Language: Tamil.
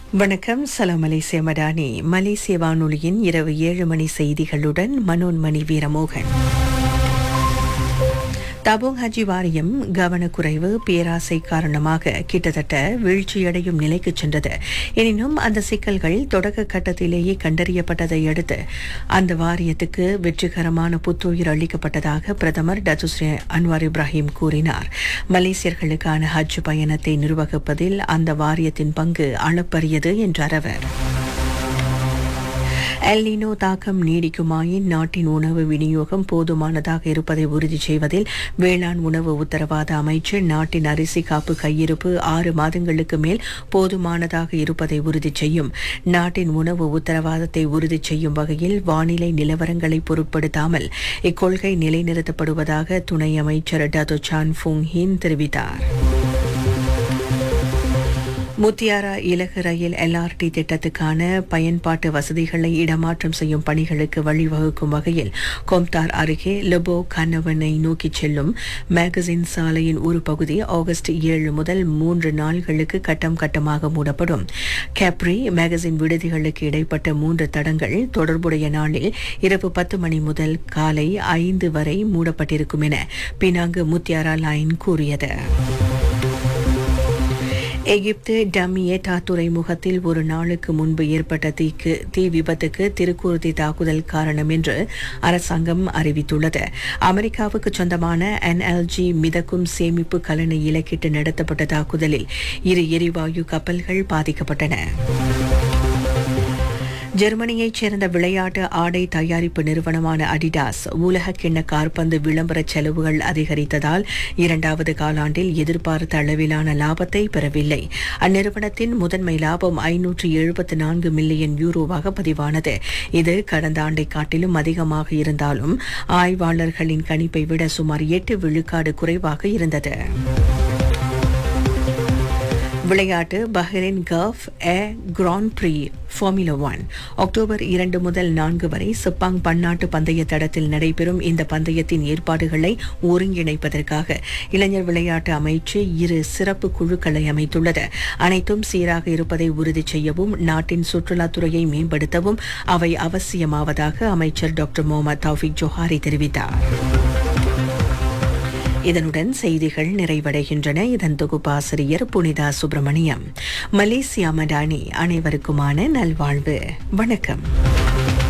வணக்கம் சலாம் மலேசிய மடானி மலேசிய வானொலியின் இரவு ஏழு மணி செய்திகளுடன் மனோன்மணி வீரமோகன் தபோங் ஹஜி வாரியம் கவனக்குறைவு பேராசை காரணமாக கிட்டத்தட்ட வீழ்ச்சியடையும் நிலைக்கு சென்றது எனினும் அந்த சிக்கல்கள் தொடக்க கட்டத்திலேயே கண்டறியப்பட்டதை அடுத்து அந்த வாரியத்துக்கு வெற்றிகரமான புத்துயிர் அளிக்கப்பட்டதாக பிரதமர் டத்துஸ்ரீ அன்வார் இப்ராஹிம் கூறினார் மலேசியர்களுக்கான ஹஜ் பயணத்தை நிர்வகிப்பதில் அந்த வாரியத்தின் பங்கு அளப்பரியது என்றார் அவர் எல்னினோ தாக்கம் நீடிக்குமாயின் நாட்டின் உணவு விநியோகம் போதுமானதாக இருப்பதை உறுதி செய்வதில் வேளாண் உணவு உத்தரவாத அமைச்சர் நாட்டின் அரிசி காப்பு கையிருப்பு ஆறு மாதங்களுக்கு மேல் போதுமானதாக இருப்பதை உறுதி செய்யும் நாட்டின் உணவு உத்தரவாதத்தை உறுதி செய்யும் வகையில் வானிலை நிலவரங்களை பொருட்படுத்தாமல் இக்கொள்கை நிலைநிறுத்தப்படுவதாக துணை அமைச்சர் டதோ சான் ஃபுங் ஹின் தெரிவித்தார் முத்தியாரா இலகு ரயில் எல்ஆர்டி திட்டத்துக்கான பயன்பாட்டு வசதிகளை இடமாற்றம் செய்யும் பணிகளுக்கு வழிவகுக்கும் வகையில் கொம்தார் அருகே லெபோ கனவனை நோக்கிச் செல்லும் மேகசின் சாலையின் ஒரு பகுதி ஆகஸ்ட் ஏழு முதல் மூன்று நாள்களுக்கு கட்டம் கட்டமாக மூடப்படும் கேப்ரி மேகசின் விடுதிகளுக்கு இடைப்பட்ட மூன்று தடங்கள் தொடர்புடைய நாளில் இரவு பத்து மணி முதல் காலை ஐந்து வரை மூடப்பட்டிருக்கும் என பினாங்கு முத்தியாரா லைன் கூறியது எகிப்து டமியேட்டா துறைமுகத்தில் ஒரு நாளுக்கு முன்பு ஏற்பட்ட தீக்கு தீ விபத்துக்கு திருக்குருதி தாக்குதல் காரணம் என்று அரசாங்கம் அறிவித்துள்ளது அமெரிக்காவுக்கு சொந்தமான என்எல்ஜி மிதக்கும் சேமிப்பு கலனை இலக்கிட்டு நடத்தப்பட்ட தாக்குதலில் இரு எரிவாயு கப்பல்கள் பாதிக்கப்பட்டன ஜெர்மனியைச் சேர்ந்த விளையாட்டு ஆடை தயாரிப்பு நிறுவனமான அடிடாஸ் உலக கிண்ண கார்பந்து விளம்பர செலவுகள் அதிகரித்ததால் இரண்டாவது காலாண்டில் எதிர்பார்த்த அளவிலான லாபத்தை பெறவில்லை அந்நிறுவனத்தின் முதன்மை லாபம் ஐநூற்று எழுபத்தி நான்கு மில்லியன் யூரோவாக பதிவானது இது கடந்த ஆண்டை காட்டிலும் அதிகமாக இருந்தாலும் ஆய்வாளர்களின் கணிப்பை விட சுமார் எட்டு விழுக்காடு குறைவாக இருந்தது விளையாட்டு Bahrain Gulf air grand prix formula one October இரண்டு முதல் நான்கு வரை சிப்பாங் பன்னாட்டு பந்தய தடத்தில் நடைபெறும் இந்த பந்தயத்தின் ஏற்பாடுகளை ஒருங்கிணைப்பதற்காக இளைஞர் விளையாட்டு அமைச்சு இரு சிறப்பு குழுக்களை அமைத்துள்ளது அனைத்தும் சீராக இருப்பதை உறுதி செய்யவும் நாட்டின் சுற்றுலாத்துறையை மேம்படுத்தவும் அவை அவசியமாவதாக அமைச்சர் டாக்டர் முகமது தௌஃபிக் ஜோஹாரி தெரிவித்தார் இதனுடன் செய்திகள் நிறைவடைகின்றன இதன் தொகுப்பாசிரியர் புனிதா சுப்பிரமணியம் மலேசியா மடானி அனைவருக்குமான நல்வாழ்வு வணக்கம்